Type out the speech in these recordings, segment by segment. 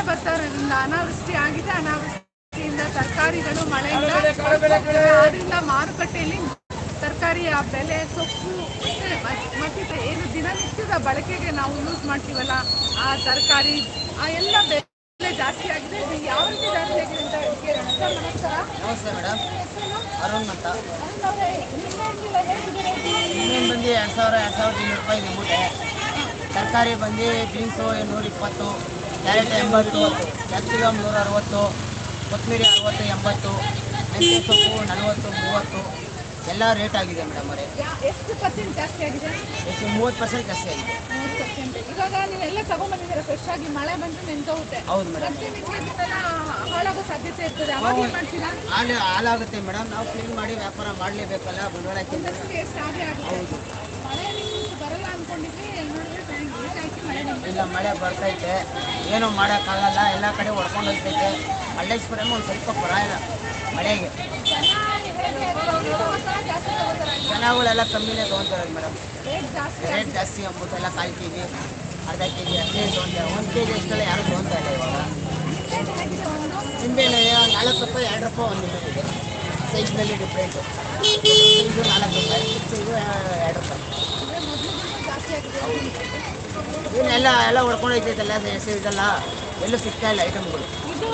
ಬರ್ತಾ ಇರೋದ್ರಿಂದ ಅನಾವೃಷ್ಟಿ ಆಗಿದೆ ಅನಾವೃಷ್ಟಿಯಿಂದ ತರಕಾರಿಗಳು ಮಳೆಯಿಂದ ಆದ್ರಿಂದ ಮಾರುಕಟ್ಟೆಯಲ್ಲಿ ತರಕಾರಿಯ ಬೆಲೆ ಸೊಪ್ಪು ಮತ್ತೆ ಮ- ಮತ್ತಿತರ ಏನು ದಿನನಿತ್ಯದ ಬಳಕೆಗೆ ನಾವು ಯೂಸ್ ಮಾಡ್ತೀವಲ್ಲ ಆ ತರಕಾರಿ ಆ ಎಲ್ಲ ಬೆಲೆ ಜಾಸ್ತಿ ಆಗಿದೆ ಇದು ಯಾವ ರೀತಿ ಜಾಸ್ತಿ ಆಗಿದೆ ಅಂತ ಕೇಳೋಣ ಸರ್ ನಮಸ್ಕಾರ ನಮಸ್ತೆ ಮೇಡಮ್ ಹೆಸರು? ಅರುಣ್ ಅಂತ ಅರುಣ್ ಅವರೇ, ನಿಮ್ಮೆಲ್ಲ ಹೇಗಿದೆ ರೇಟ್? ಇನ್ನೇನು ಬಂದು ಎರಡು ಸಾವಿರ ಎರಡು ಸಾವಿರದ ಇನ್ನೂರು ರೂಪಾಯಿ ಇದೆ ಮೂಟೆ ತರಕಾರಿ ಬಂದು ಬೀನ್ಸು ನೂರ ಇಪ್ಪತ್ತು ಕ್ಯಾರೆಟ್ ಎಂಬತ್ತು ಕ್ಯಾಪ್ಸಿಕಮ್ ನೂರ ಅರವತ್ತು ಕೊತ್ತಂಬರಿ ಅರವತ್ತು ಎಂಬತ್ತು ಮೆಂತ್ಯ ಸೊಪ್ಪು ನಲವತ್ತು ಮೂವತ್ತು ಎಲ್ಲ ರೇಟ್ ಆಗಿದೆ ಮೇಡಮ್ ಅವರೇ ಯಾ- ಎಷ್ಟು ಪರ್ಸೆಂಟ್ ಜಾಸ್ತಿ ಆಗಿದೆ ಎಷ್ಟು ಮೂವತ್ತು ಪರ್ಸೆಂಟ್ ಜಾಸ್ತಿ ಆಗಿದೆ ಮೂವತ್ತು ಪರ್ಸೆಂಟ್ ಇವಾಗ ನೀವೆಲ್ಲ ತಗೊಂಡ್ಬಂದಿದ್ದೀರ ಫ್ರೆಶ್ ಆಗಿ ಮಳೆ ಬಂದು ನೆಂತೋಗುತ್ತೆ ಹೌದು ಮೇಡಮ್ ಪ್ರತಿನಿತ್ಯದಿಂದಲ ಹಾಳಾಗೋ ಸಾಧ್ಯತೆ ಇರ್ತದೆ ಅವಾಗ ಏನ್ ಮಾಡ್ತೀರಾ ಹಾಲು ಹಾಲಾಗುತ್ತೆ ಮೇಡಮ್ ನಾವು ಕ್ಲೀನ್ ಮಾಡಿ ವ್ಯಾಪಾರ ಮಾಡಲೇಬೇಕಲ್ಲ ಬಂಡವಾಳ ಹಾಕಿ ಒಂದಷ್ಟು ಎಷ್ಟು ಆಗೇ ಆಗುತ್ತೆ ಹೌದು ಮಳೆ ನಿಮ್ಗೆ ಬರಲ್ಲ ಅನ್ಕೊಂಡಿದ್ವಿ ನೋಡಿದ್ರೆ ಲೇಟ್ ಆಗಿ ಮಳೆ ಬಂತು. ಇಲ್ಲ ಮಳೆ ಬರ್ತೈತೆ ಏನೂ ಮಾಡೋಕ್ಕಾಗಲ್ಲ ಎಲ್ಲ ಕಡೆ ಹೊಡ್ಕೊಂಡು ಹೋಗ್ತೈತೆ ಮಲ್ಲೇಶ್ವರಂ ಒಂದು ಸ್ವಲ್ಪ ಪರವಾಗಿಲ್ಲ ಮಳೆಗೆ ಜನ ಹೇಗೆ ತಗೋತಾರ, ಜಾಸ್ತಿ ತಗೋತಾರ ಜನಗಳೆಲ್ಲ ಕಮ್ಮಿನೇ ತೊಗೊಂತಾರೆ ಮೇಡಮ್ ರೇಟ್ ಜಾಸ್ತಿ ರೇಟ್ ಜಾಸ್ತಿ ಅಂದ್ಬಿಟ್ಟೆಲ್ಲ ಕಾಲು ಕೆ ಜಿ ಅರ್ಧ ಕೆ ಜಿ ಅಷ್ಟೇ ತೊಗೊಂತಾರೆ ಒಂದು ಕೆ ಜಿ ಅಷ್ಟೆಲ್ಲ ಯಾರು ತೊಗೊಂತಾ ಇಲ್ಲ ಇವಾಗ ರೇಟ್ ಹೇಗಿದೆ ಒಂದು ನಿಂಬೆಹಣ್ಣು ನಾಲ್ಕು ರೂಪಾಯಿ ಎರಡು ರೂಪಾಯಿ ಒಂದು ನಿಂಬೆ ಇದೆ ಸೈಜ್ನಲ್ಲಿ ಡಿಫ್ರೆಂಟು ಇದು ನಾಲ್ಕು ರೂಪಾಯಿ ಇದು ಎರಡು ರೂಪಾಯಿ ಅಂದ್ರೆ ಮೊದಲಿಗಿಂತ ಜಾಸ್ತಿ ಆಗಿದೆ ಇವನ್ನೆಲ್ಲ ಎಲ್ಲ ಹೊಡ್ಕೊಂಡು ಹೋಗ್ತೈತಲ್ಲ ಹೆಸರು ಇದೆಲ್ಲ ಎಲ್ಲೂ ಸಿಗ್ತಾ ಇಲ್ಲ ಐಟಮ್ಗಳು ಇದು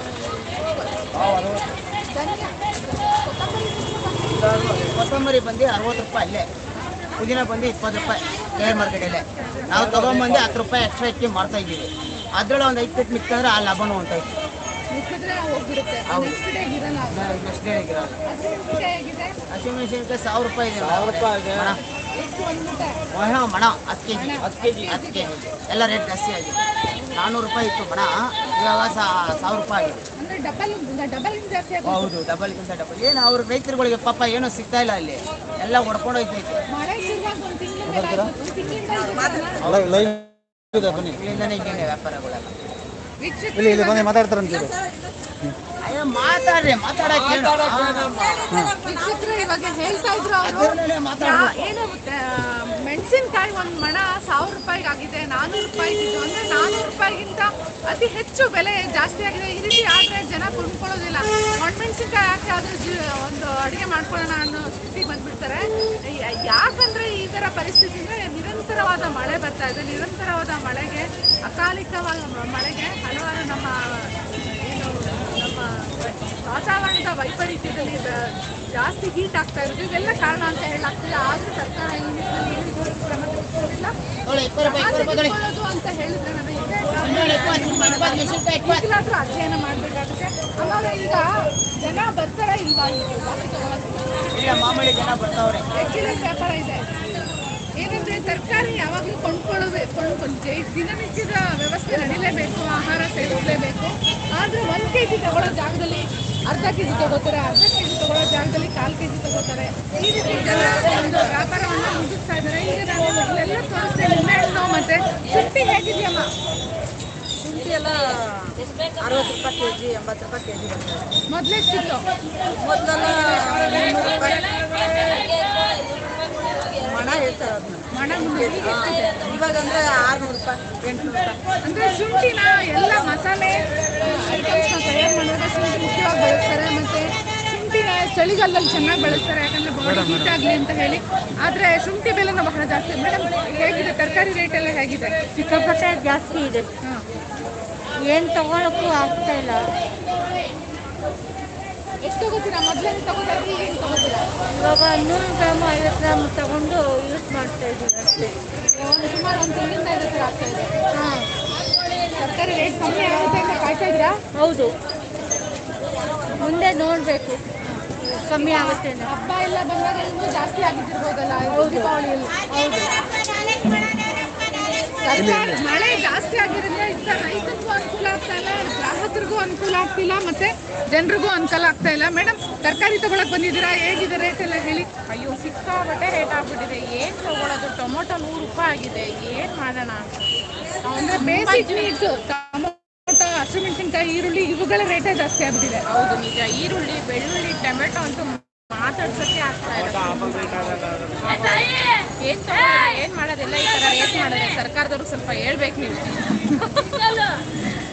ಧನಿಯಾ ಕೊತ್ತಂಬರಿ ಎಷ್ಟು ಬಂತು? ಕೊತ್ತಂಬರಿ ಬಂದು ಅರವತ್ತು ರೂಪಾಯಿ ಅಲ್ಲೇ ಪುದೀನ ಬಂದು ಇಪ್ಪತ್ತು ರೂಪಾಯಿ ಕೇರ್ ಮಾರ್ಕೆಟಲ್ಲೇ ನಾವು ತೊಗೊಂಬಂದು ಹತ್ತು ರೂಪಾಯಿ ಎಕ್ಸ್ಟ್ರಾ ಇಕ್ಕಿ ಮಾಡ್ತಾ ಇದ್ದೀವಿ ಅದ್ರಲ್ಲಿ ಒಂದು ಐದು ಫೀಟ್ ಮಿಕ್ಕಿದ್ರೆ ಆ ಲಾಭನೂ ಹೊಂಟೈತೆ ಮಿಕ್ಕಿದ್ರೆ ಹೋಗ್ಬಿಡುತ್ತೆ ಹೌದು. ನೆಕ್ಸ್ಟ್ ಡೇ ಇರಲ್ಲ ನೆಕ್ಸ್ಟ್ ಡೇ ಆಗಿರೋದು ಹಸಿಮೆಣಸಿನ್ಕಾಯಿ ಹೇಗಿದೆ ಹಸಿಮೆಣಸಿನ್ಕಾಯಿ ಸಾವಿರ ರೂಪಾಯಿ ಇದೆ ಸಾವಿರ ರೂಪಾಯಿ ಇದೆ ಮಣ ಎಷ್ಟು ಒಂದು ಮೂಟೆ ಮಣ ಮಣ ಹತ್ತು ಕೆ ಜಿ ಹತ್ತು ಕೆ ಜಿ ಹತ್ತು ಕೆ ಜಿ ಎಲ್ಲ ರೇಟ್ ಜಾಸ್ತಿ ಆಗಿದೆ ನಾನ್ನೂರು ರೂಪಾಯಿ ಇತ್ತು ಮಣ ಇವಾಗ ಸಾವಿರ ರೂಪಾಯಿ ಆಗಿದೆ ಅಂದ್ರೆ ಡಬಲ್ ಡಬಲ್ ಜಾಸ್ತಿ ಆಗುತ್ತೆ ಹೌದು ಡಬಲ್ಗಿಂತ ಡಬಲ್ ಏನು ಅವ್ರ ರೈತರುಗಳಿಗೆ ಪಾಪ ಏನೂ ಸಿಗ್ತಾ ಇಲ್ಲ ಅಲ್ಲಿ ಎಲ್ಲ ಹೊಡ್ಕೊಂಡು ಹೋಗ್ತೈತೆ ಮಳೆ ಶುರುವಾಗಿ ಒಂದು ತಿಂಗಳ ಮೇಲೆ ಆಯ್ತು. ಒಂದು ತಿಂಗಳಿಂದ ಇದು ಜನ. ಇಲ್ಲಿಂದನೇ ಹಿಂಗೆ ವ್ಯಾಪಾರಗಳೆಲ್ಲ ವೀಕ್ಷಕರು ಇಲ್ಲಿ ಇಲ್ಲಿ ಬಂದು ಮಾತಾಡ್ತಾರಂತೀರಿ ಅಯ್ಯೋ ಮಾತಾಡ್ರಿ ಮಾತಾಡಕ್ಕೆ ಏನು? ವೀಕ್ಷಕರು ಇವಾಗ ಹೇಳ್ತಾ ಇದ್ರು ಅವರು ಅದ್ರಲ್ಲೇ ಮಾತಾಡ್ಬೇಕು. ಏನು ಮೆಣಸಿನಕಾಯಿ ಒಂದು ಮಣ ಸಾವಿರ ರೂಪಾಯಿಗೆ ಆಗಿದೆ ನಾನ್ನೂರು ರೂಪಾಯಿ ಇದ್ದಿದ್ದು ಅಂದ್ರೆ ನಾನ್ನೂರು ರೂಪಾಯಿಗಿಂತ ಅತಿ ಹೆಚ್ಚು ಬೆಲೆ ಜಾಸ್ತಿ ಆಗಿದೆ ಈ ರೀತಿ ಆದ್ರೆ ಜನ ಕೊಂಡ್ಕೊಳ್ಳೋದಿಲ್ಲ ಒಣಮೆಣಸಿನ್ಕಾಯಿ ಹಾಕಿ ಅದ್ರ ಜಿ- ಒಂದು ಅಡುಗೆ ಮಾಡ್ಕೊಳ್ಳೋಣ ಅನ್ನೋ ಸ್ಥಿತಿಗೆ ಬಂದ್ಬಿಡ್ತಾರೆ ಯ- ಯಾಕಂದ್ರೆ ಈ ತರ ಪರಿಸ್ಥಿತಿ ಅಂದ್ರೆ ನಿರಂತರವಾದ ಮಳೆ ಬರ್ತಾ ಇದೆ ನಿರಂತರವಾದ ಮಳೆಗೆ ಅಕಾಲಿಕವಾದ ಮ- ಮಳೆಗೆ ಹಲವಾರು ನಮ್ಮ ಏನು ನಮ್ಮ ವಾತಾವರಣದ ವೈಪರೀತ್ಯದಲ್ಲಿ ಬ- ಜಾಸ್ತಿ ಹೀಟ್ ಆಗ್ತಾ ಇರೋದು ಇವೆಲ್ಲ ಕಾರಣ ಅಂತ ಹೇಳಲಾಗ್ತದೆ ಆದ್ರೂ ಸರ್ಕಾರ ಈ ನಿಟ್ಟಿನಲ್ಲಿ ಏನು ಕ್ರಮ ತೆಗೆದುಕೊಂಡಿಲ್ಲ ನೋಡಿ, ಇಪ್ಪತ್ತು ರೂಪಾಯಿ, ಇಪ್ಪತ್ತು ರೂಪಾಯಿ ತೊಗೊಳ್ಳಿ. ತೆಗೆದುಕೊಳ್ಳೋದು ಅಂತ ಹೇಳಿದ್ರೆ ನಮಗೆ ನೋಡಿ, ಇಪ್ಪತ್ತು, ಇಪ್ಪತ್ತು ಮೆಣಸಿನ್ಕಾಯಿ ಇಪ್ಪತ್ತು. ಈಗಲಾದ್ರೂ ಅಧ್ಯಯನ ಮಾಡಬೇಕಾಗುತ್ತೆ ಆಮೇಲೆ ಈಗ ಜನ ಬರ್ತಾರ ಇಲ್ವಾ ಈಗ ಜಾಸ್ತಿ ತಗೊಳಕ್ಕೆ ಇಲ್ಲ ಮಾಮೂಲಿ ಜನ ಬರ್ತಾವ್ರೆ ಎಕ್ಸಿಲೆಂಟ್ ವ್ಯಾಪಾರ ಇದೆ ಏನಂದ್ರೆ ತರಕಾರಿ ಯಾವಾಗಲೂ ಕೊಂಡ್ಕೊಳ್ಳೋದು ಕೊಂಡ್ಕೊಂಡು ದಿನನಿತ್ಯದ ವ್ಯವಸ್ಥೆ ನಡಿಲೇಬೇಕು ಆಹಾರ ಸೇವಿಸಲೇಬೇಕು ಆದ್ರೆ ಒಂದ್ ಕೆ ಜಿ ತಗೊಳ್ಳೋ ಜಾಗದಲ್ಲಿ ಅರ್ಧ ಕೆ ಜಿ ತಗೋತಾರೆ ಅರ್ಧ ಕೆ ಜಿ ತಗೊಳ್ಳೋ ಜಾಗದಲ್ಲಿ ಕಾಲ್ ಕೆ ಜಿ ತಗೋತಾರೆ ಈ ರೀತಿ ಜನ ಒಂದು ವ್ಯಾಪಾರವನ್ನು ಮುಗಿಸ್ತಾ ಇದ್ದಾರೆ ಈಗ ನಾವು ಇಲ್ಲೆಲ್ಲ ತೋರಿಸ್ತೇವೆ ನಿಂಬೆಹಣ್ಣು ಮತ್ತೆ ಶುಂಠಿ ಹೇಗಿದೆಯಮ್ಮ ಶುಂಠಿ ಎಲ್ಲ ಅರವತ್ತು ರೂಪಾಯಿ ಕೆ ಜಿ ಎಂಬತ್ತು ರೂಪಾಯಿ ಕೆ ಜಿ ಬರ್ತದೆ ಮೊದಲೆಷ್ಟಿತ್ತು ಮೊದಲೆಲ್ಲ ಮುನ್ನೂರು ರೂಪಾಯಿ ಮಣ ಹೇಳ್ತಾರೆ ಅದನ್ನ ಮಣ ಮುನ್ನೂರು ಈಗ ಎಷ್ಟಿದೆ? ಇವಾಗ ಅಂದರೆ ಆರುನೂರು ರೂಪಾಯಿ ಎಂಟುನೂರು ರೂಪಾಯಿ ಅಂದ್ರೆ ಶುಂಠಿನ ಎಲ್ಲ ಮಸಾಲೆ ಐಟಮ್ಸ್ನ ತಯಾರು ಮಾಡುವಾಗ ಶುಂಠಿ ಮುಖ್ಯವಾಗಿ ಬಳಸ್ತಾರೆ ಮತ್ತೆ ಶುಂಠಿನ ಚಳಿಗಾಲದಲ್ಲಿ ಚೆನ್ನಾಗಿ ಬಳಸ್ತಾರೆ ಯಾಕಂದ್ರೆ ಬಾಡಿ ಹೀಟ್ ಆಗಲಿ ಅಂತ ಹೇಳಿ ಆದ್ರೆ ಶುಂಠಿ ಬೆಲೆನ ಬಹಳ ಜಾಸ್ತಿ ಮೇಡಮ್ ಹೇಗಿದೆ ತರಕಾರಿ ರೇಟ್ ಎಲ್ಲ ಹೇಗಿದೆ ಸಿಕ್ಕಾಪಟ್ಟೆ ಜಾಸ್ತಿ ಇದೆ ಹಾಂ ಏನು ತಗೊಳಕ್ಕೂ ಆಗ್ತಾ ಇಲ್ಲ ಎಷ್ಟು ತಗೋತೀರಾ ಮೊದಲೇ ತಗೋತಾ ಇದ್ರಿ ಈಗ ಹೆಂಗ್ ತಗೋತೀರಾ ಇವಾಗ ನೂರು ಗ್ರಾಮ್ ಐವತ್ತು ಗ್ರಾಮ್ ತಗೊಂಡು ಯೂಸ್ ಮಾಡ್ತಾ ಇದ್ದೀವಿ ಅಷ್ಟೇ ಒಂದು ಸುಮಾರು ಒಂದು ತಿಂಗಳಿಂದ ಇದೇ ಥರ ಆಗ್ತಾ ಇದೆ ಹಾಂ ತರಕಾರಿ ರೇಟ್ ಕಮ್ಮಿ ಆಗುತ್ತೆ ಅಂತ ಕಾಯ್ತಾ ಇದ್ದೀರಾ ಹೌದು ಮುಂದೆ ನೋಡಬೇಕು ಕಮ್ಮಿ ಆಗುತ್ತೆ ಹಬ್ಬ ಎಲ್ಲ ಬಂದಾಗ ಇನ್ನೂ ಜಾಸ್ತಿ ಆಗಿದ್ದಿರ್ಬೋದಲ್ಲ ಇದು ದೀಪಾವಳಿಯಲ್ಲಿ ಸರ್ಕಾರ ಮಳೆ ಜಾಸ್ತಿ ಆಗಿರೋದ್ರಿಂದ ಇಂಥ ರೈತರಿಗೂ ಅನುಕೂಲ ಆಗ್ತಾ ಇಲ್ಲ ಗ್ರಾಹಕರಿಗೂ ಅನುಕೂಲ ಆಗ್ತಿಲ್ಲ ಮತ್ತೆ ಜನರಿಗೂ ಅನುಕೂಲ ಆಗ್ತಾ ಇಲ್ಲ ಮೇಡಮ್ ತರಕಾರಿ ತಗೊಳಕ್ ಬಂದಿದ್ದೀರಾ ಹೇಗಿದೆ ರೇಟ್ ಎಲ್ಲ ಹೇಳಿ ಅಯ್ಯೋ ಸಿಕ್ಕಾಪಟ್ಟೆ ರೇಟ್ ಆಗ್ಬಿಟ್ಟಿದೆ ಏನು ತಗೊಳ್ಳೋದು ಟೊಮೊಟೊ ನೂರು ರೂಪಾಯಿ ಆಗಿದೆ ಏನು ಮಾಡೋಣ ಅಂದ್ರೆ ಬೇಸಿಕ್ ನೀಡ್ಸ್ ಟೊಮೊಟೊ ಹಸಿಮೆಣಸಿನ್ಕಾಯಿ ಈರುಳ್ಳಿ ಇವುಗಳ ರೇಟೇ ಜಾಸ್ತಿ ಆಗ್ಬಿಟ್ಟಿದೆ ಹೌದು ನಿಜ ಈರುಳ್ಳಿ ಬೆಳ್ಳುಳ್ಳಿ ಟೊಮೆಟೊ ಅಂತೂ ಮಾತಾಡ್ಸೋಕ್ಕೆ ಆಗ್ತಾ ಇಲ್ಲ ಏನು ತಗೊಳ್ಳೋದು ಏನು ಮಾಡೋದೆಲ್ಲ ಈ ಥರ ರೇಟ್ ಮಾಡಿದ್ರೆ ಸರ್ಕಾರದವ್ರಿಗೆ ಸ್ವಲ್ಪ ಹೇಳ್ಬೇಕು ನೀವು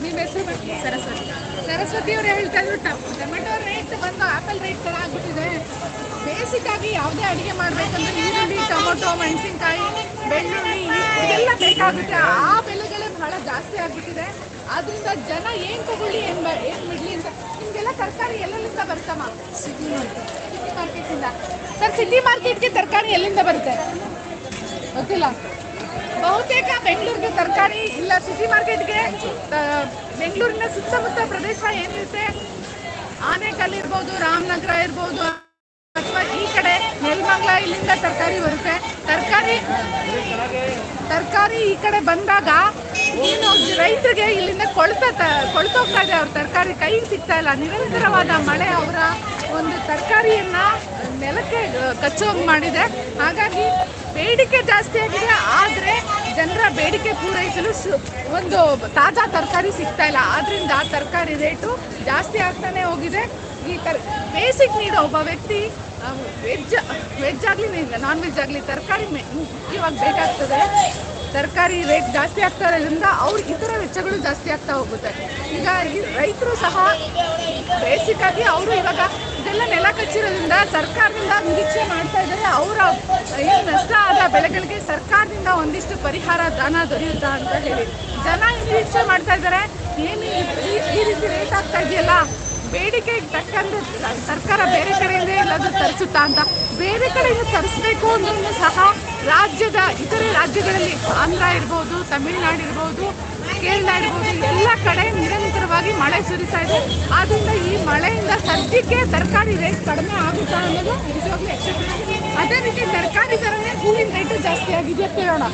ನಿಮ್ಮ ಹೆಸರು ಸರಸ್ವತಿ ಸರಸ್ವತಿ ಅವರು ಹೇಳ್ತಾ ಇದ್ರು ಟ- ಟೊಮೆಟೊ ರೇಟ್ ಬಂದು ಆಪಲ್ ರೇಟ್ ತರ ಆಗ್ಬಿಟ್ಟಿದೆ ಬೇಸಿಕ್ ಆಗಿ ಯಾವುದೇ ಅಡಿಗೆ ಮಾಡ್ಬೇಕಂದ್ರೆ ಈರುಳ್ಳಿ ಟೊಮೊಟೊ ಮೆಣಸಿನ್ಕಾಯಿ ಬೆಳ್ಳುಳ್ಳಿ ಇದೆಲ್ಲ ಬೇಕಾಗುತ್ತೆ ಆ ಬೆಲೆಗಳೇ ಬಹಳ ಜಾಸ್ತಿ ಆಗ್ಬಿಟ್ಟಿದೆ ಆದ್ರಿಂದ ಜನ ಏನ್ ತಗೊಳ್ಳಿ ಏನ್ ಬ- ಏನ್ ಬಿಡ್ಲಿ ಅಂತ ನಿಮ್ಗೆಲ್ಲ ತರಕಾರಿ ಎಲ್ಲೆಲ್ಲಿಂದ ಬರ್ತಮ್ಮ ಸಿಟಿ ಮಾರ್ಕೆಟ್ ಸಿಟಿ ಮಾರ್ಕೆಟಿಂದ ಸರ್ ಸಿಟಿ ಮಾರ್ಕೆಟ್ಗೆ ತರಕಾರಿ ಎಲ್ಲಿಂದ ಬರುತ್ತೆ ಗೊತ್ತಿಲ್ಲ ಬಹುತೇಕ ಬೆಂಗಳೂರಿಗೆ ತರಕಾರಿ ಇಲ್ಲ ಸಿಟಿ ಮಾರ್ಕೆಟ್ಗೆ ಬೆಂಗಳೂರಿನ ಸುತ್ತಮುತ್ತ ಪ್ರದೇಶ ಏನಿರುತ್ತೆ ಆನೇಕಲ್ ಇರ್ಬೋದು ರಾಮನಗರ ಇರ್ಬೋದು ಅಥವಾ ಈ ಕಡೆ ನೆಲಮಂಗ್ಲ ಇಲ್ಲಿಂದ ತರಕಾರಿ ಬರುತ್ತೆ ತರಕಾರಿ ತರಕಾರಿ ಈ ಕಡೆ ಬಂದಾಗ ಏನು ರೈತರಿಗೆ ಇಲ್ಲಿಂದ ಕೊಳ್ತಾ ಕೊಳ್ತೋಗ್ತಾ ಇದೆ ಅವ್ರ ತರಕಾರಿ ಕೈಗೆ ಸಿಗ್ತಾ ಇಲ್ಲ ನಿರಂತರವಾದ ಮಳೆ ಅವರ ಒಂದು ತರಕಾರಿಯನ್ನ ನೆಲಕ್ಕೆ ಕಚ್ಚೋಂಗ್ ಮಾಡಿದೆ ಹಾಗಾಗಿ ಬೇಡಿಕೆ ಜಾಸ್ತಿ ಆಗಿದೆ ಆದರೆ ಜನರ ಬೇಡಿಕೆ ಪೂರೈಸಲು ಸು- ಒಂದು ತಾಜಾ ತರಕಾರಿ ಸಿಗ್ತಾ ಇಲ್ಲ ಆದ್ರಿಂದ ತರಕಾರಿ ರೇಟು ಜಾಸ್ತಿ ಆಗ್ತಾನೆ ಹೋಗಿದೆ ಈ ತರ ಬೇಸಿಕ್ ನೀಡೋ ಒಬ್ಬ ವ್ಯಕ್ತಿ ವೆಜ್ ವೆಜ್ ಆಗಲಿ ನಾನ್ ವೆಜ್ ಆಗಲಿ ತರಕಾರಿ ಮುಖ್ಯವಾಗಿ ಬೇಕಾಗ್ತದೆ ತರಕಾರಿ ರೇಟ್ ಜಾಸ್ತಿ ಆಗ್ತಾ ಇರೋದ್ರಿಂದ ಅವ್ರ ಇತರ ವೆಚ್ಚಗಳು ಜಾಸ್ತಿ ಆಗ್ತಾ ಹೋಗುತ್ತೆ ಈಗ ಈ ರೈತರು ಸಹ ಬೇಸಿಕ್ ಆಗಿ ಅವರು ಇವಾಗ ಇದೆಲ್ಲ ನೆಲ ಕಚ್ಚಿರೋದ್ರಿಂದ ಸರ್ಕಾರದಿಂದ ನಿರೀಕ್ಷೆ ಮಾಡ್ತಾ ಇದ್ದಾರೆ ಅವರ ಏನು ನಷ್ಟ ಆದ ಬೆಳೆಗಳಿಗೆ ಸರ್ಕಾರದಿಂದ ಒಂದಿಷ್ಟು ಪರಿಹಾರ ಧನ ದೊರೆಯುತ್ತಾ ಅಂತ ಹೇಳಿ ಜನ ಏನ್ ನಿರೀಕ್ಷೆ ಮಾಡ್ತಾ ಇದ್ದಾರೆ ಏನು ಈ- ಈ- ಈ ರೀತಿ ರೇಟ್ ಆಗ್ತಾ ಇದೆಯಲ್ಲ ಬೇಡಿಕೆಗೆ ತಕ್ಕಂತೆ ಸ- ಸರ್ಕಾರ ಬೇರೆ ಕಡೆಯಿಂದ ಎಲ್ಲಾದ್ರೂ ತರಿಸುತ್ತಾ ಅಂತ ಬೇರೆ ಕಡೆಯಿಂದ ತರಿಸ್ಬೇಕು ಅಂದ್ರೂ ಸಹ ರಾಜ್ಯದ ಇತರೆ ರಾಜ್ಯಗಳಲ್ಲಿ ಆಂಧ್ರ ಇರ್ಬೋದು ತಮಿಳುನಾಡು ಇರ್ಬೋದು ಕೇರಳ ಇರ್ಬೋದು ಎಲ್ಲ ಕಡೆ ನಿರಂತರವಾಗಿ ಮಳೆ ಸುರಿತಾ ಇದೆ ಆದ್ರಿಂದ ಈ ಮಳೆಯಿಂದ ಸದ್ಯಕ್ಕೆ ತರಕಾರಿ ರೇಟ್ ಕಡಿಮೆ ಆಗುತ್ತಾ ಅನ್ನೋದು ನಿಜವಾಗ್ಲೂ ಯಕ್ಷಗಾನ ಅದೇ ರೀತಿ ತರಕಾರಿ ಥರನೇ ಹೂವಿನ ರೇಟು ಜಾಸ್ತಿ ಆಗಿದೆಯಾ ಕೇಳೋಣ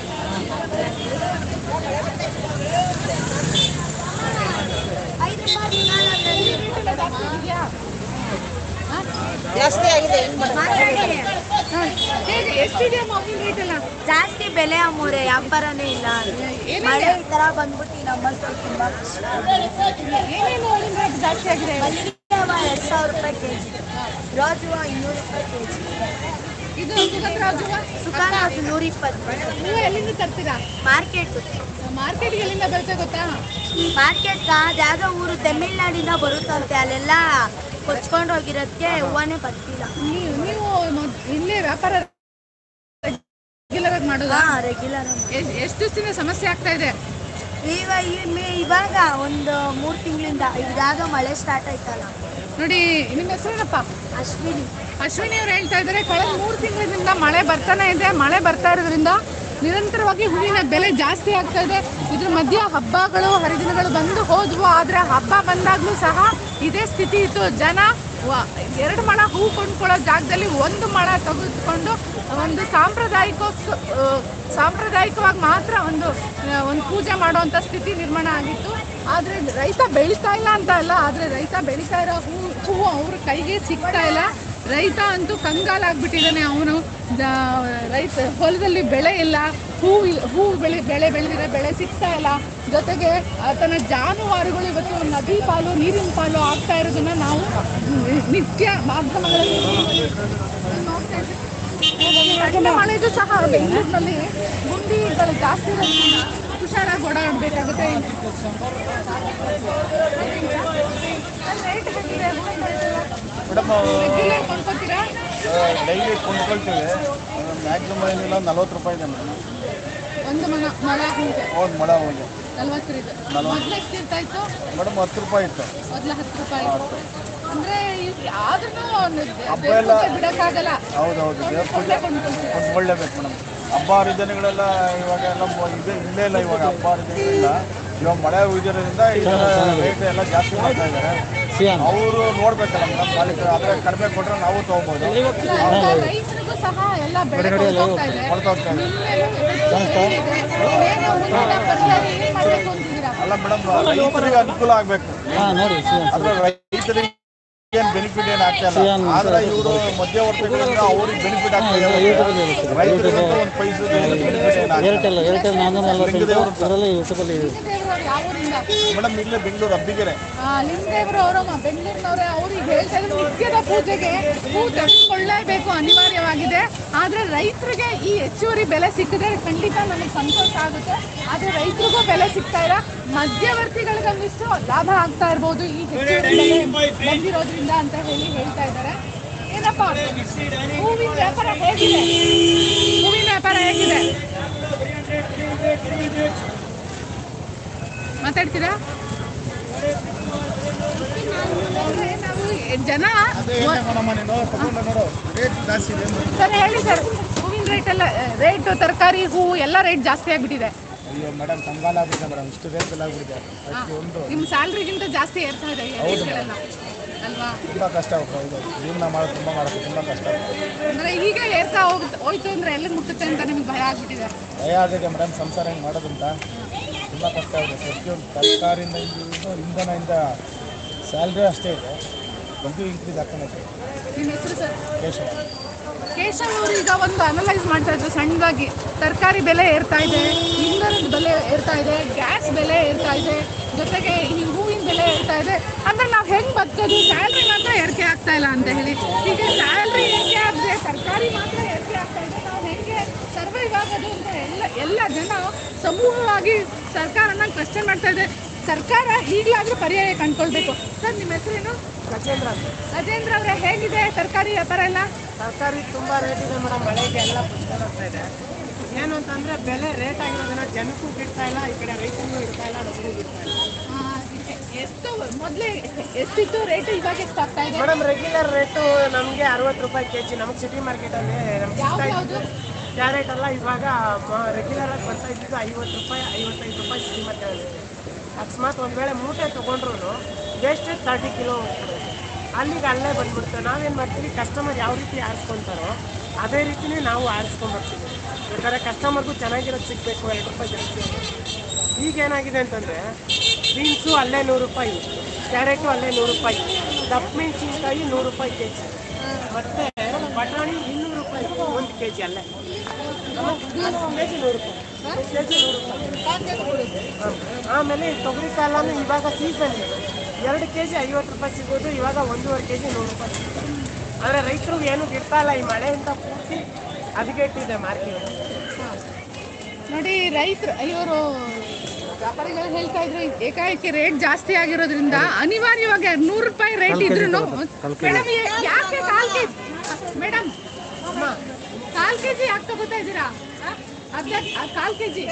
ಇದೆಯಾ ಜಾಸ್ತಿ ಆಗಿದೆ ಹೆಂಗ್ ಮಾಡೋದು? ಹೇಗೆ ಎಷ್ಟಿದೆ ಮಾವಿನ ರೇಟ್ ಎಲ್ಲ ಜಾಸ್ತಿ ಬೆಲೆ ಅಮ್ಮೋರೆ ವ್ಯಾಪಾರನೇ ಇಲ್ಲ ಏನಿದೆ? ಮಳೆ ಈ ತರ ಬಂದ್ಬಿಟ್ಟು ನಮ್ಮಷ್ಟು ತುಂಬಾ ಕಷ್ಟ ಏನೇನು ಮಾವಿನ ರೇಟ್ ಜಾಸ್ತಿ ಆಗಿದೆ ಮಲ್ಲಿಗೆ ಹೂವ ಎರಡ್ ಸಾವಿರ ರೂಪಾಯಿ ಕೆಜಿ ರೋಜ್ ಹೂವ ಇನ್ನೂರು ರೂಪಾಯಿ ಕೆಜಿ ಇದು ಸುಗಂಧ ಹೂವ ಸುಖಾನ ಅದು ನೂರ ಇಪ್ಪತ್ತು ನೀವು ಎಲ್ಲಿಂದ ತರ್ತೀರಾ ಮಾರ್ಕೆಟ್ ಮಾರ್ಕೆಟ್ಗೆ ಎಲ್ಲಿಂದ ಬರುತ್ತೆ ಗೊತ್ತಾ ಮಾರ್ಕೆಟ್ ಯಾವ್ದೋ ಊರು ತಮಿಳ್ನಾಡಿಂದ ಬರುತ್ತಂತೆ ಅಲ್ಲೆಲ್ಲ ಕೊಚ್ಕೊಂಡು ಹೋಗಿರೋದಕ್ಕೆ ಹೂವನೇ ಬರ್ತಿಲ್ಲ ನೀವು ನೀವು ಮೊದ್- ಇಲ್ಲೇ ವ್ಯಾಪಾರ ರೆಗ್ಯುಲರ್ ಆಗಿ ಮಾಡೋದಾ ಹಾ ರೆಗ್ಯುಲರ್ ಎಷ್ಟ್- ಎಷ್ಟು ದಿವಸದಿಂದ ಸಮಸ್ಯೆ ಆಗ್ತಾ ಇದೆ ಈಗ ಈ- ಮೇ- ಇವಾಗ ಒಂದು ಮೂರು ತಿಂಗಳಿಂದ ಇದಾದ ಮಳೆ ಸ್ಟಾರ್ಟ್ ಆಯ್ತಲ್ಲ ನೋಡಿ ನಿಮ್ಮ ಹೆಸರೇನಪ್ಪ ಅಶ್ವಿನಿ ಅಶ್ವಿನಿ ಅವ್ರು ಹೇಳ್ತಾ ಇದ್ದಾರೆ ಕಳೆದ ಮೂರು ತಿಂಗಳಿಂದ ಮಳೆ ಬರ್ತಾನೆ ಇದೆ ಮಳೆ ಬರ್ತಾ ಇರೋದ್ರಿಂದ ನಿರಂತರವಾಗಿ ಹೂವಿನ ಬೆಲೆ ಜಾಸ್ತಿ ಆಗ್ತಾ ಇದೆ ಇದ್ರ ಮಧ್ಯೆ ಹಬ್ಬಗಳು ಹರಿದಿನಗಳು ಬಂದು ಹೋದ್ವು ಆದ್ರೆ ಹಬ್ಬ ಬಂದಾಗ್ಲೂ ಸಹ ಇದೇ ಸ್ಥಿತಿ ಇತ್ತು ಜನ ವ- ಎರಡು ಮಳ ಹೂ ಕೊಂಡ್ಕೊಳ್ಳೋ ಜಾಗದಲ್ಲಿ ಒಂದು ಮಳ ತೆಗೆದುಕೊಂಡು ಒಂದು ಸಾಂಪ್ರದಾಯಿಕ ಸಾಂಪ್ರದಾಯಿಕವಾಗಿ ಮಾತ್ರ ಒಂದು ಆ, ಒಂದು ಪೂಜೆ ಮಾಡುವಂಥ ಸ್ಥಿತಿ ನಿರ್ಮಾಣ ಆಗಿತ್ತು ಆದರೆ ರೈತ ಬೆಳೀತಾ ಇಲ್ಲ ಅಂತ ಅಲ್ಲ ಆದರೆ ರೈತ ಬೆಳೀತಾ ಇರೋ ಹೂ ಹೂವು ಅವ್ರ ಕೈಗೆ ಸಿಗ್ತಾ ಇಲ್ಲ ರೈತ ಅಂತೂ ಕಂಗಾಲಾಗ್ಬಿಟ್ಟಿದ್ದಾನೆ ಅವನು ರೈತ ಹೊಲದಲ್ಲಿ ಬೆಳೆ ಇಲ್ಲ ಹೂ ಇಲ್- ಹೂ ಬೆಳೆ ಬೆಳೆ ಬೆಳೆದಿರೋ ಬೆಳೆ ಸಿಗ್ತಾ ಇಲ್ಲ ಜೊತೆಗೆ ಆತನ ಜಾನುವಾರುಗಳು ಇವತ್ತು ನದಿ ಪಾಲು ನೀರಿನ ಪಾಲು ಆಗ್ತಾ ಇರೋದನ್ನ ನಾವು ನಿ- ನಿತ್ಯ ಮಾಧ್ಯಮಗಳಲ್ಲಿ ನೋಡ್ತಾ ಇದ್ದೀವಿ. ಕಡಿಮೆ ಮಳೆದು ಸಹ ಬೆಂಗಳೂರಿನಲ್ಲಿ ಗುಂಡಿಗಳು ಜಾಸ್ತಿ ಇರೋದ್ರಿಂದ ಹುಷಾರಾಗಿ ಓಡಾಡಬೇಕಾಗುತ್ತೆ ರೇಟ್ ಹೇಗಿದೆ ಮೇಡಮ್ ರೆಗ್ಯುಲರ್ ಕೊಂಡ್ಕೊತೀರಾ ಡೈಲಿ ಕೊಂಡ್ಕೊಳ್ತೀವಿ ಮ್ಯಾಕ್ಸಿಮಮ್ ಏನಿಲ್ಲ ನಲ್ವತ್ತು ರೂಪಾಯಿ ಇದೆ ಮೇಡಮ್ ಒಂದು ಮನ ಮೊಳ ಹೂಗೆ ಒಂದು ಮೊಳ ಹೋಗಿ ನಲ್ವತ್ತರಿದೆ ಮೊದಲು ಎಷ್ಟು ಇರ್ತಾ ಇತ್ತು ಮೇಡಮ್ ಹತ್ತು ರೂಪಾಯಿ ಇತ್ತು ಮೊದಲು ಹತ್ತು ರೂಪಾಯಿ ಅಂದ್ರೆ ಆದ್ರೂ ಹಬ್ಬ ಎಲ್ಲ- ಬಿಡಕ್ಕಾಗಲ್ಲ ಹೌದೌದು ದೇವ್ರ ಪೂಜೆ ಕೊಂಡ್ಕೊಳ್ಳೇಬೇಕು ಮೇಡಮ್ ಹಬ್ಬ ಹರಿದಿನಗಳೆಲ್ಲ ಇವಾಗ ಎಲ್ಲ ಮೊ- ಇದೆ ಇಲ್ಲೇ ಇಲ್ಲ ಇವಾಗ ಹಬ್ಬ ಹರಿದಿನಗಳಿಲ್ಲ ಇವಾಗ ಮಳೆ ಉಳಿದಿರೋದ್ರಿಂದ ಇದರ ರೇಟ್ ಎಲ್ಲ ಜಾಸ್ತಿ ಮಾಡ್ತಾ ಇದ್ದಾರೆ ಅವರು ನೋಡ್ಬೇಕಲ್ಲ ಮೇಡಮ್ ಮಾಲೀಕರು ಆದರೆ ಕಡಿಮೆ ಕೊಟ್ಟರೆ ನಾವು ತೊಗೋಬೋದು ರೈತರಿಗೂ ಸಹ ಎಲ್ಲ ಬೆಳೆ ಕೊಂಡ್ಕೋಗ್ತಾ ಇದೆ ಕೊಡ್ತಾ ಹೋಗ್ತಾ ಇದೆ ಏನು ಮುಂದಿನ ಪರಿಹಾರ ಏನ್ ಮಾಡ್ಬೇಕು ಅಂತಿದ್ದೀರಾ ಅಲ್ಲ ಮೇಡಮ್ ರೈತರಿಗೆ ಅನುಕೂಲ ಆಗಬೇಕು ಆದ್ರೆ ರೈತರಿಗೆ ಏನ್ ಬೆನಿಫಿಟ್ ಏನ್ ಆಗ್ತಾ ಇಲ್ಲ ಆದ್ರೆ ಇವರು ಮಧ್ಯವರ್ತಿಗಳಿಂದ ಅವ್ರಿಗೆ ಬೆನಿಫಿಟ್ ಆಗ್ತಾ ಇದೆ ರೈತರಿಗೆ ಒಂದು ಪೈಸೆ ಬೆನಿಫಿಟ್ ಏನ್ ಏರ್ಟೆಲ್ ಏರ್ಟೆಲ್ ನಾನ್ನೂರ ಲಿಂಗದೇವರು ಅದರಲ್ಲಿ ಯೂಟ್ಯೂಬಲ್ಲಿ ಲಿಂಗದೇವ್ರವ್ರು ಯಾವ ಊರಿಂದ ಮೇಡಮ್ ಇಲ್ಲೇ ಬೆಂಗಳೂರು ಹಬ್ಬಿಗೆರೆ ಲಿಂಗದೇವರು ಅವರು ಬೆಂಗಳೂರಿನವರೇ ಅವ್ರಿಗೆ ಹೇಳ್ತಾ ಇದ್ರು ನಿತ್ಯದ ಪೂಜೆಗೆ ಹೂ ತೆಗೆದುಕೊಳ್ಳಲೇಬೇಕು ಅನಿವಾರ್ಯವಾಗಿದೆ ಆದ್ರೆ ರೈತರಿಗೆ ಈ ಹೆಚ್ಚುವರಿ ಬೆಲೆ ಸಿಕ್ಕಿದ್ರೆ ಖಂಡಿತ ನಮಗೆ ಸಂತೋಷ ಆಗುತ್ತೆ ಆದ್ರೆ ರೈತರಿಗೂ ಬೆಲೆ ಸಿಗ್ತಾ ಇಲ್ಲ ಮಧ್ಯವರ್ತಿಗಳಿಗೊಂದಿಷ್ಟು ಲಾಭ ಆಗ್ತಾ ಇರ್ಬೋದು ಈ ಹೆಚ್ಚುವರಿ ಬೆಲೆ ಬಂದಿರೋದ್ರಿಂದ ಅಂತ ಹೇಳಿ ಹೇಳ್ತಾ ಇದ್ದಾರೆ ಏನಪ್ಪ ಹೂವಿನ ವ್ಯಾಪಾರ ಹೇಗಿದೆ ಹೂವಿನ ವ್ಯಾಪಾರ ಹೇಗಿದೆ ಮಾತಾಡ್ತೀರಾ ನಾವು ಜನ ಅದೇ ಏನೇ ನೋಡಮ್ಮ ನೀನು ತಗೊಂಡು ನೋಡು ರೇಟ್ ಜಾಸ್ತಿ ಇದೆ ಅಂದ್ರೆ. ಸರ್ ಹೇಳಿ ಸರ್ ಹೂವಿನ ರೇಟ್ ಎಲ್ಲ ರೇಟ್ ತರಕಾರಿ ಹೂವು ಎಲ್ಲ ರೇಟ್ ಜಾಸ್ತಿ ಆಗ್ಬಿಟ್ಟಿದೆ ಅಯ್ಯೋ ಮೇಡಮ್ ಕಂಗಾಲ ಆಗ್ಬಿಟ್ಟಿದೆ ಮೇಡಮ್ ಇಷ್ಟು ರೇಟ್ ಆಗ್ಬಿಟ್ಟಿದೆ ಪ್ರತಿ ಒಂದು ನಿಮ್ಮ ಸ್ಯಾಲ್ರಿಗಿಂತ ಜಾಸ್ತಿ ಏರ್ತಾ ಇದೆ ಈ ರೇಟ್ಗಳೆಲ್ಲ ಅಲ್ವಾ ತುಂಬ ಕಷ್ಟ ಆಗ್ತದೆ ಇದು ಜೀವನ ಮಾಡೋದು ತುಂಬ ಮಾಡೋದು ತುಂಬ ಕಷ್ಟ ಆಗ್ತದೆ ಅಂದ್ರೆ ಈಗ ಏರ್ತಾ ಹೋಗ್ ಹೋಯ್ತು ಅಂದ್ರೆ ಎಲ್ಲಿ ಮುಟ್ಟುತ್ತೆ ಅಂತ ನಿಮ್ಗೆ ಭಯ ಆಗ್ಬಿಟ್ಟಿದೆ ಭಯ ಆಗಿದೆ ಮೇಡಮ್ ಸಂಸಾರ ಹೆಂಗೆ ಮಾಡೋದಂತ ತುಂಬ ಕಷ್ಟ ಆಗಿದೆ ಪ್ರತಿಯೊಂದು ತರಕಾರಿಯಿಂದ ಹಿಡಿದು ಇಂಧನದಿಂದ ಸ್ಯಾಲ್ರಿ ಅಷ್ಟೇ ಇದೆ ಬಂದು ಇನ್ಕ್ರೀಸ್ ಆಗ್ತಾನೆ ಇದೆ ನಿಮ್ಮ ಹೆಸರು ಸರ್ ಕೇಶವ ಕೇಶವ್ ಅವರು ಈಗ ಒಂದು ಅನಲೈಸ್ ಮಾಡ್ತಾ ಇದ್ರು ಸಣ್ಣದಾಗಿ ತರಕಾರಿ ಬೆಲೆ ಏರ್ತಾ ಇದೆ ಇಂಧನದ ಬೆಲೆ ಏರ್ತಾ ಇದೆ ಗ್ಯಾಸ್ ಬೆಲೆ ಏರ್ತಾ ಇದೆ ಜೊತೆಗೆ ಈ ಹೂವಿನ ಬೆಲೆ ಏರ್ತಾ ಇದೆ ಅಂದ್ರೆ ನಾವು ಹೆಂಗ್ ಬದುಕೋದು ಸ್ಯಾಲ್ರಿ ಮಾತ್ರ ಏರಿಕೆ ಆಗ್ತಾ ಇಲ್ಲ ಅಂತ ಹೇಳಿ ಈಗ ಸ್ಯಾಲ್ರಿ ಏರಿಕೆ ಆಗದೆ ತರಕಾರಿ ಮಾತ್ರ ಏರಿಕೆ ಆಗ್ತಾ ಇದೆ ನಾವು ಹೆಂಗೆ ಸರ್ವೈವ್ ಆಗೋದು ಅಂತ ಎಲ್ಲ ಎಲ್ಲ ಜನ ಸಮೂಹವಾಗಿ ಸರ್ಕಾರನ ಕ್ವಶನ್ ಮಾಡ್ತಾ ಇದೆ ಸರ್ಕಾರ ಈಗಲಾದ್ರೂ ಪರ್ಯಾಯ ಕಂಡ್ಕೊಳ್ಬೇಕು ಸರ್ ನಿಮ್ಮ ಹೆಸರೇನು ಗಜೇಂದ್ರ ಅಂತ ರಾಜೇಂದ್ರ ಅವರೇ ಹೇಗಿದೆ ತರಕಾರಿ ವ್ಯಾಪಾರ ಎಲ್ಲ ತರಕಾರಿ ತುಂಬ ರೇಟ್ ಇದೆ ಮೇಡಮ್ ಮಳೆಗೆ ಎಲ್ಲ ಆಗ್ತಾ ಇದೆ ಏನು ಅಂತಂದ್ರೆ ಬೆಲೆ ರೇಟ್ ಆಗಿರೋದನ್ನ ಜನಕ್ಕೂ ಬಿಡ್ತಾ ಇಲ್ಲ ಈ ಕಡೆ ರೈತರಿಗೂ ಇಡ್ತಾ ಇಲ್ಲ ನಮಗೂ ಬಿಡ್ತಾ ಇಲ್ಲ ಆ, ಎಷ್ಟು ಮೊದಲೇ ಎಷ್ಟಿತ್ತು ರೇಟ್ ಇವಾಗ ಎಷ್ಟು ಆಗ್ತಾ ಇದೆ ಮೇಡಮ್ ರೆಗ್ಯುಲರ್ ರೇಟು ನಮಗೆ ಅರವತ್ತು ರೂಪಾಯಿ ಕೆ ಜಿ ನಮಗೆ ಸಿಟಿ ಮಾರ್ಕೆಟಲ್ಲಿ ನಮ್ಗೆ ಯಾವ್ದು ಸಿಗ್ತಾ ಯಾವ್ದು? ಇದ್ದು ಕ್ಯಾರೆಟ್ ಎಲ್ಲ ಇವಾಗ ರೆಗ್ಯುಲರ್ ಆಗಿ ಬರ್ತಾ ಇದ್ದಿದ್ದು ಐವತ್ತು ರೂಪಾಯಿ ಐವತ್ತೈದು ರೂಪಾಯಿ ಸಿಟಿ ಮಾರ್ಕೆಟಲ್ಲಿ ಅಕಸ್ಮಾತ್ ಒಂದು ವೇಳೆ ಮೂಟೆ ತೊಗೊಂಡ್ರು ವೇಸ್ಟೇಜ್ ತರ್ಟಿ ಕಿಲೋ ಹೋಗ್ಬಿಡುತ್ತೆ ಅಲ್ಲಿಗೆ ಅಲ್ಲೇ ಬಂದ್ಬಿಡುತ್ತೆ ನಾವೇನು ಮಾಡ್ತೀವಿ ಕಸ್ಟಮರ್ ಯಾವ ರೀತಿ ಆರಿಸ್ಕೊಂತಾರೋ ಅದೇ ರೀತಿನೇ ನಾವು ಆರಿಸ್ಕೊಂಡ್ಬರ್ತೀವಿ ಯಾಕಂದರೆ ಕಸ್ಟಮರ್ಗೂ ಚೆನ್ನಾಗಿರೋದು ಸಿಗಬೇಕು ಎರಡು ರೂಪಾಯಿ ಜಾಸ್ತಿ ಈಗ ಏನಾಗಿದೆ ಅಂತಂದರೆ ಬೀನ್ಸು ಅಲ್ಲೇ ನೂರು ರೂಪಾಯಿ ಕ್ಯಾರೆಟು ಅಲ್ಲೇ ನೂರು ರೂಪಾಯಿ ದಪ್ಪ ಮೆಣಸಿನ್ಕಾಯಿ ನೂರು ರೂಪಾಯಿ ಕೆ ಜಿ ಮತ್ತು ಬಟಾಣಿ ಇನ್ನೂರು ರೂಪಾಯಿ ಒಂದು ಕೆ ಜಿ ಅಲ್ಲೇ ಕೆ ಜಿ ನೂರು ರೂಪಾಯಿ ಕೆ ಜಿ ನೂರು ರೂಪಾಯಿ ಹಾಂ. ಆಮೇಲೆ ಈ ತೊಗರಿ ಕಾಲನು ಇವಾಗ ಸೀಸನ್ ಇದೆ ಎರಡು ಕೆ ಜಿ ಐವತ್ತು ರೂಪಾಯಿ ಸಿಗೋದು ಇವಾಗ ಒಂದೂವರೆ ಕೆ ಜಿ ನೂರು ರೂಪಾಯಿ ಸಿಗುತ್ತೆ ಆದರೆ ರೈತರು ಏನು ಬಿಡ್ತಾ ಇಲ್ಲ ಈ ಮಳೆಯಿಂದ ಪೂರ್ತಿ ಹದಗೆಟ್ಟಿದೆ ಮಾರ್ಕೆಟ್ ನೋಡಿ ರೈತರು ಇವರು ವ್ಯಾಪಾರಿಗಳು ಹೇಳ್ತಾ ಇದ್ರು ಏಕಾಏಕಿ ರೇಟ್ ಜಾಸ್ತಿ ಆಗಿರೋದ್ರಿಂದ ಅನಿವಾರ್ಯವಾಗಿ ನೂರು ರೂಪಾಯಿ ರೇಟ್ ಇದ್ರು ಮೇಡಮ್ ಯಾಕೆ ಕಾಲ್ ಕೆಜಿ ಮೇಡಮ್ ಕಾಲ್ ಕೆಜಿ ಯಾಕೆ ತಗೋತಾ ಇದ್ದೀರಾ ಆ? ಅರ್ಧ ಆ, ಕಾಲ್ ಕೆಜಿ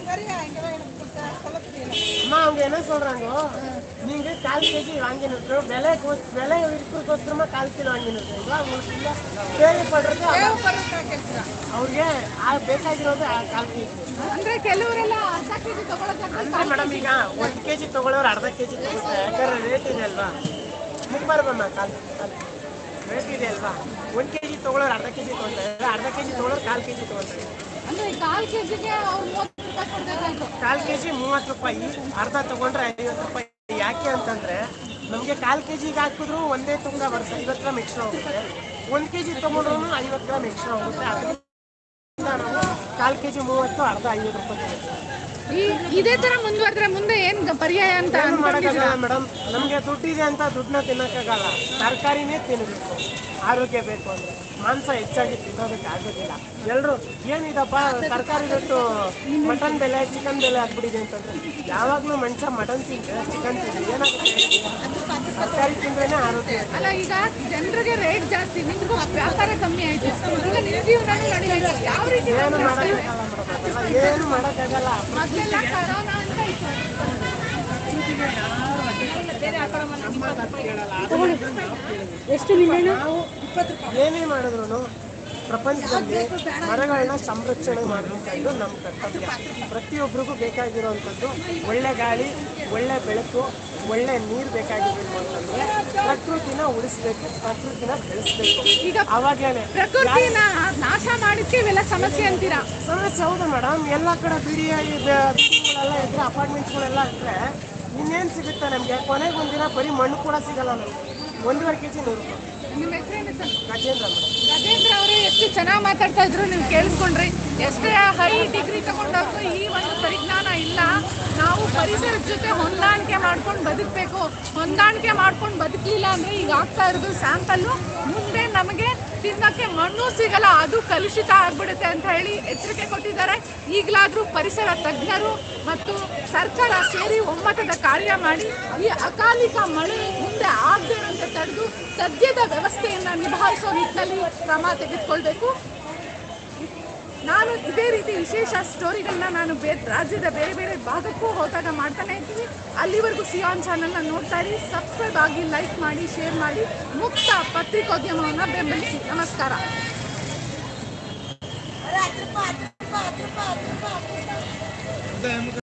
அம்மா அவங்க என்ன சொல்றாங்க நீங்க கால் கேஜி வாங்கினது விலை கோ- விலை இருக்கிறதுக்கோசரமா கால் கிலோ வாங்கினது உங்களுக்கு ಇಲ್ಲ தேவைப்படுறது ಅವ್ರಿಗೆ ಆ ಬೇಕಾಗಿರೋದು ಆ ಕಾಲ್ ಕೆಜಿ ಅಂದ್ರೆ ಕೆಲವರೆಲ್ಲ ಅರ್ಧ ಕೆಜಿ ತಗೊಳಕ್ಕೆ ಅಂದ್ರೆ ಮೇಡಮ್ ಈಗ ಒಂದ್ ಕೆಜಿ ತಗೊಳ್ಳೋರು ಅರ್ಧ ಕೆಜಿ ತಗೋತಾರೆ ಯಾಕಂದ್ರೆ ರೇಟ್ ಇದೆ ಅಲ್ವಾ ಮುಪ್ಪಾರ್ಬಮ್ಮ ಕಾಲ್ ಕಾಲ್ ರೇಟ್ ಇದೆ ಅಲ್ವಾ ಒಂದ್ ಕೆಜಿ ತಗೊಳ್ಳೋರು ಅರ್ಧ ಕೆಜಿ ತಗೊಳ್ತಾರೆ ಅರ್ಧ ಕೆಜಿ ತಗೊಳ್ಳೋರು ಕಾಲ್ ಕೆಜಿ ತಗೊಳ್ತಾರೆ ಅಂದ್ರೆ ಕಾಲ್ ಕೆಜಿಗೆ ಅವ್ರು ಮೂವತ್ತು ರೂಪಾಯಿ ಕೊಡ್ಬೇಕಾಯ್ತು ಕಾಲ್ ಕೆ ಜಿ ಮೂವತ್ತು ರೂಪಾಯಿ ಅರ್ಧ ತಗೊಂಡ್ರೆ ಐವತ್ತು ರೂಪಾಯಿ ಯಾಕೆ ಅಂತಂದ್ರೆ ನಮಗೆ ಕಾಲ್ ಕೆ ಜಿಗೆ ಹಾಕಿದ್ರು ಒಂದೇ ತುಂಗ ಬರುತ್ತೆ ಐವತ್ತು ಗ್ರಾಮ್ ಎಕ್ಸ್ಟ್ರಾ ಹೋಗುತ್ತೆ ಒಂದು ಕೆ ಜಿ ತೊಗೊಂಡ್ರು ಐವತ್ತು ಗ್ರಾಮ್ ಎಕ್ಸ್ಟ್ರಾ ಹೋಗುತ್ತೆ ಅದರಿಂದ ನಾವು ಕಾಲ್ ಕೆ ಜಿ ಮೂವತ್ತು ಅರ್ಧ ಐವತ್ತು ರೂಪಾಯಿ ತಗೊಳ್ತೀವಿ. ಈ ಇದೇ ತರ ಮುಂದುವರೆದ್ರೆ ಮುಂದೆ ಏನ್ ಗ- ಪರ್ಯಾಯ ಅಂತ ಏನು ಅನ್ಕೊಂಡಿದ್ದೀರಾ ಮಾಡೋಕ್ಕಾಗಲ್ಲ ಮೇಡಮ್ ನಮಗೆ ದುಡ್ಡಿದೆ ಅಂತ ದುಡ್ಡನ್ನ ತಿನ್ನೋಕ್ಕಾಗಲ್ಲ ತರಕಾರಿನೇ ತಿನ್ನಬೇಕು ಆರೋಗ್ಯ ಬೇಕು ಅಂದ್ರೆ ಮಾಂಸ ಹೆಚ್ಚಾಗಿ ತಿನ್ನೋದಕ್ಕೆ ಆಗೋದಿಲ್ಲ ಎಲ್ಲರೂ ಏನಿದಪ್ಪ ತರಕಾರಿ ರೇಟು ಮಟನ್ ಬೆಲೆ ಚಿಕನ್ ಬೆಲೆ ಆಗ್ಬಿಟ್ಟಿದೆ ಅಂತಂದ್ರೆ ಯಾವಾಗಲೂ ಮನುಷ್ಯ ಮಟನ್ ತಿಂತಾರೆ ಚಿಕನ್ ತಿಂತಾರೆ ಏನಾಗುತ್ತೆ ತರಕಾರಿ ತಿಂದ್ರೇನೆ ಆರೋಗ್ಯ ಅಲ್ಲ ಈಗ ಜನರಿಗೆ ರೇಟ್ ಜಾಸ್ತಿ ನಿಮ್ಗೂ ವ್ಯಾಪಾರ ಕಮ್ಮಿ ಆಯ್ತು ಈಗ ನಿಮ್ ಜೀವನನೂ ನಡೀಬೇಕು ಯಾವ ರೀತಿ ಏನು ಮಾಡೋಕ್ಕಾಗಲ್ಲ ಮೇಡಮ್ ಏನು ಮಾಡೋಕ್ಕಾಗಲ್ಲ ಮೊದಲೆಲ್ಲ ಕರೋನಾ ಅಂತ ಇತ್ತು ಏನೇ ಮಾಡಿದ್ರು ಪ್ರಪಂಚದಲ್ಲಿ ಮರಗಳನ್ನ ಸಂರಕ್ಷಣೆ ಮಾಡಬೇಕಾದ್ದು ನಮ್ಮ ಕರ್ತವ್ಯ ಪ್ರತಿಯೊಬ್ಬರಿಗೂ ಬೇಕಾಗಿರುವಂಥದ್ದು ಒಳ್ಳೆ ಗಾಳಿ ಒಳ್ಳೆ ಬೆಳಕು ಒಳ್ಳೆ ನೀರು ಬೇಕಾಗಿರ್ಬೇಕು ಅಂತಂದ್ರೆ ಪ್ರಕೃತಿನ ಉಳಿಸ್ಬೇಕು ಪ್ರಕೃತಿನ ಬೆಳೆಸ್ಬೇಕು ಈಗ ಅವಾಗೇನೆ ಪ್ರಕೃತಿನ ನಾಶ ಮಾಡಿಕ್ಕೆ ಇವೆಲ್ಲ ಸಮಸ್ಯೆ ಅಂತೀರಾ ಸಮಸ್ಯೆ ಹೌದು ಮೇಡಮ್ ಎಲ್ಲ ಕಡೆ ಬಿಡಿ ಬಿಲ್ಡಿಂಗ್ಗಳೆಲ್ಲ ಇದ್ರೆ ಅಪಾರ್ಟ್ಮೆಂಟ್ಸ್ಗಳೆಲ್ಲ ಇದ್ರೆ ಇನ್ನೇನು ಸಿಗುತ್ತೆ ನಮಗೆ ಕೊನೆಗೆ ಒಂದಿನ ಬರೀ ಮಣ್ಣು ಕೂಡ ಸಿಗಲ್ಲ ನಮಗೆ ಒಂದೂವರೆ ಕೆ ಜಿ ನೂರು ರೂಪಾಯಿ ನಿಮ್ಮ ಹೆಸರೇನು ಸರ್ ಗಜೇಂದ್ರ ಮೇಡಮ್ ಗಜೇಂದ್ರ ಅವರು ಎಷ್ಟು ಚೆನ್ನಾಗಿ ಮಾತಾಡ್ತಾ ಇದ್ರು ನೀವು ಕೇಳಿಸ್ಕೊಂಡ್ರಿ ಎಷ್ಟೇ ಹೈ ಡಿಗ್ರಿ ತಗೊಂಡಾಗ ಈ ಒಂದು ಪರಿಜ್ಞಾನ ಇಲ್ಲ ನಾವು ಪರಿಸರದ ಜೊತೆ ಹೊಂದಾಣಿಕೆ ಮಾಡ್ಕೊಂಡು ಬದುಕಬೇಕು ಹೊಂದಾಣಿಕೆ ಮಾಡ್ಕೊಂಡು ಬದುಕಲಿಲ್ಲ ಅಂದ್ರೆ ಈಗ ಆಗ್ತಾ ಇರೋದು ಸ್ಯಾಂಪಲ್ಲು ಮುಂದೆ ನಮಗೆ ತಿನ್ನಕ್ಕೆ ಮಣ್ಣು ಸಿಗಲ್ಲ ಅದು ಕಲುಷಿತ ಆಗ್ಬಿಡುತ್ತೆ ಅಂತ ಹೇಳಿ ಎಚ್ಚರಿಕೆ ಕೊಟ್ಟಿದ್ದಾರೆ ಈಗಲಾದ್ರೂ ಪರಿಸರ ತಜ್ಞರು ಮತ್ತು ಸರ್ಕಾರ ಸೇರಿ ಒಮ್ಮತದ ಕಾರ್ಯ ಮಾಡಿ ಈ ಅಕಾಲಿಕ ಮಳೆ ಮುಂದೆ ಆಗದೇನಂತೆ ತಡೆದು ಸದ್ಯದ ವ್ಯವಸ್ಥೆಯನ್ನ ನಿಭಾಯಿಸೋ ನಿಟ್ಟಿನಲ್ಲಿ ಕ್ರಮ ತೆಗೆದುಕೊಳ್ಬೇಕು ನಾನು ಇದೇ ರೀತಿ ವಿಶೇಷ ಸ್ಟೋರಿಗಳನ್ನ ನಾನು ಬೇರೆ ರಾಜ್ಯದ ಬೇರೆ ಬೇರೆ ಭಾಗಕ್ಕೂ ಹೋದಾಗ ಮಾಡ್ತಾನೆ ಇರ್ತೀನಿ ಅಲ್ಲಿವರೆಗೂ ಸಿಯಾನ್ ಚಾನಲ್ನ ನೋಡ್ತಾ ಇರಿ ಸಬ್ಸ್ಕ್ರೈಬ್ ಆಗಿ ಲೈಕ್ ಮಾಡಿ ಶೇರ್ ಮಾಡಿ ಮುಕ್ತ ಪತ್ರಿಕೋದ್ಯಮವನ್ನು ಬೆಂಬಲಿಸಿ ನಮಸ್ಕಾರ